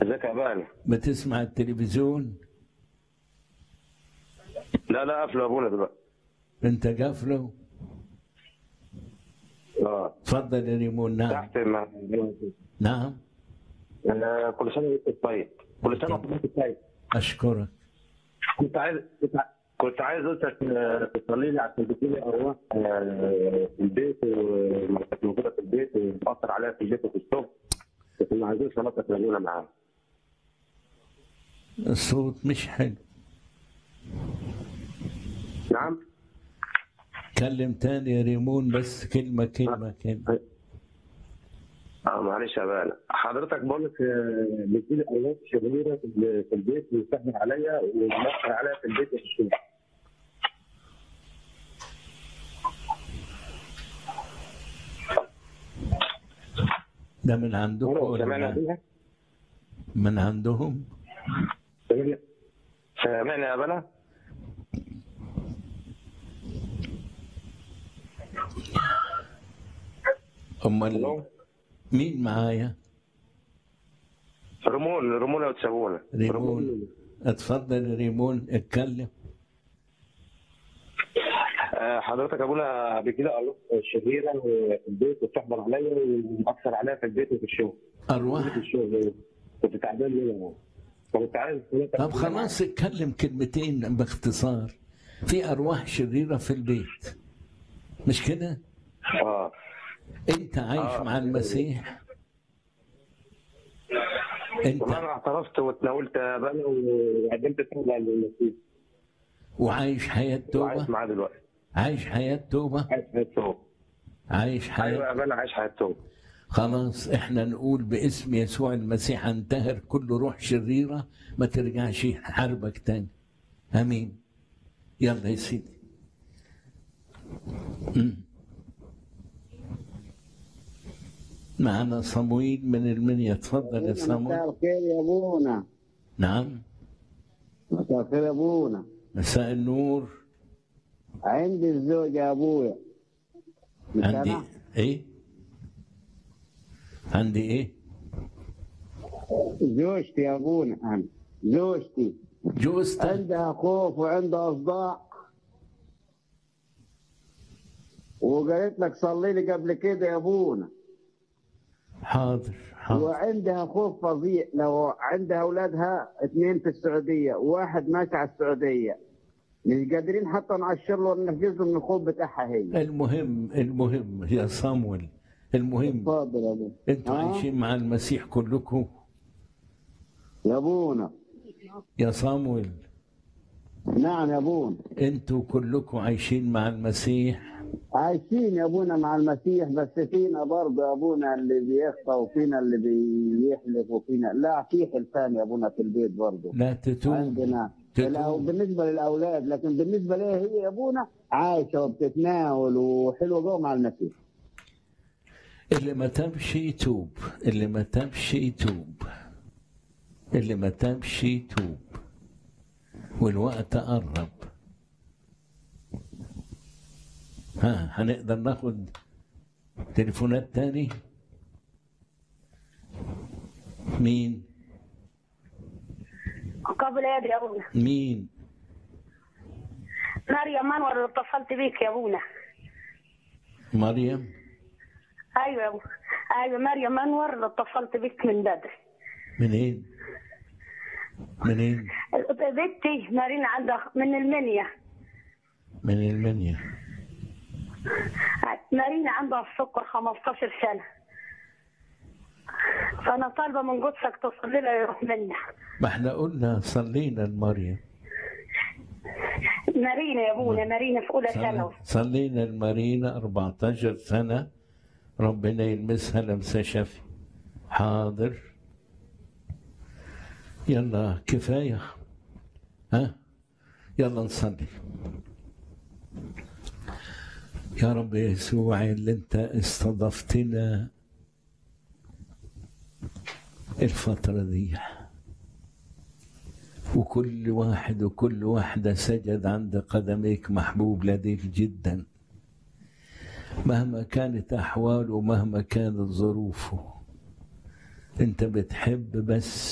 ازيك يا بقى بتسمع التلفزيون لا لا قافله ابونا دلوقتي انت قافله اه تفضل يا ريمون نعم تحت مع نعم انا كل سنه وانت طيب كل سنه وانت طيب اشكرك كنت عايز كنت ع- كنت عايز قلتك آه، تصلي لي عشان تجيب لي ارواح آه، في البيت وما كانت موجوده في البيت ومأثر عليها في البيت وفي الشغل كنا عايزين صلاتك لابونا معانا الصوت مش حلو نعم كلم تاني يا ريمون بس كلمة كلمة كلمة اه معلش يا بقى حضرتك بقول لك آه، بتجيلي اولاد شريره في ال- في البيت ويستهبل عليا ومأثر عليا في البيت وفي الشغل ده من عندكم ألو، ولا سامعني يا من- بيها؟ من عندهم سامعني يا بلا امال ألو؟ مين معايا رمون رمون لو تسوونا ريمون اتفضل يا ريمون اتكلم آه، حضرتك ابونا بيجي لي ألوف شريره في البيت وبتحضر عليا ومأثر عليا في البيت وفي الشغل في ارواح الشغل كنت تعبان منها كنت عايز طب خلاص اتكلم كلمتين باختصار في ارواح شريرة في البيت مش كده اه انت عايش آه. مع المسيح والله انت انا اعترفت واتناولت بقى وقدمت توبه للمسيح وعايش حياة وعايش توبة معاه دلوقتي عايش حياة توبة عايش حياه توبه عايش ايوه حياة يا بنا عايش حياه توبه خلاص احنا نقول باسم يسوع المسيح انتهر كل روح شريرة ما ترجعش حربك تاني امين يلا يا سيدي مم. معنا صمويل من المنيا تفضل يا مساء صمويل الخير يا ابونا نعم مساء الخير يا ابونا مساء النور عندي الزوج يا ابويا مش عندي أنا؟ ايه عندي ايه زوجتي يا ابونا انا زوجتي جوزتك عندها خوف وعندها صداع وقالت لك صلي لي قبل كده يا ابونا حاضر حاضر وعندها خوف فظيع لو عندها اولادها اثنين في السعوديه وواحد ماشي على السعوديه مش قادرين حتى نعشر له نحجز له من الخوف بتاعها هي المهم المهم يا صامويل المهم اتفضل يا ابونا انتوا آه؟ عايشين مع المسيح كلكم يا ابونا يا صامويل نعم يا ابونا انتوا كلكم عايشين مع المسيح عايشين يا ابونا مع المسيح بس فينا برضه يا ابونا اللي بيخطى وفينا اللي بيحلف وفينا لا في حلفان يا ابونا في البيت برضه لا تتوب عندنا تتوب. لا بالنسبه للاولاد لكن بالنسبه لها هي يا ابونا عايشه وبتتناول وحلوه جوه مع المسيح اللي ما تمشي يتوب اللي ما تمشي يتوب اللي ما تمشي يتوب والوقت قرب ها هنقدر ناخد تليفونات تاني مين قبل يدري يا ابونا مين مريم انور اتصلت بيك يا ابونا مريم ايوه يا ابونا ايوه مريم انور اللي اتصلت بيك من بدري منين منين بنتي مارينا عندها من المنيا من المنيا مارينا عندها السكر 15 سنه فانا طالبه من قدسك تصلي لها يروح منا ما احنا قلنا صلينا لمريم مارينا يا ابونا مارينا في اولى ثانوي صلينا لمارينا 14 سنة ربنا يلمسها لمسة شفي حاضر يلا كفاية ها يلا نصلي يا رب يسوع اللي انت استضفتنا الفترة دي وكل واحد وكل واحدة سجد عند قدميك محبوب لديك جدا مهما كانت أحواله ومهما كانت ظروفه أنت بتحب بس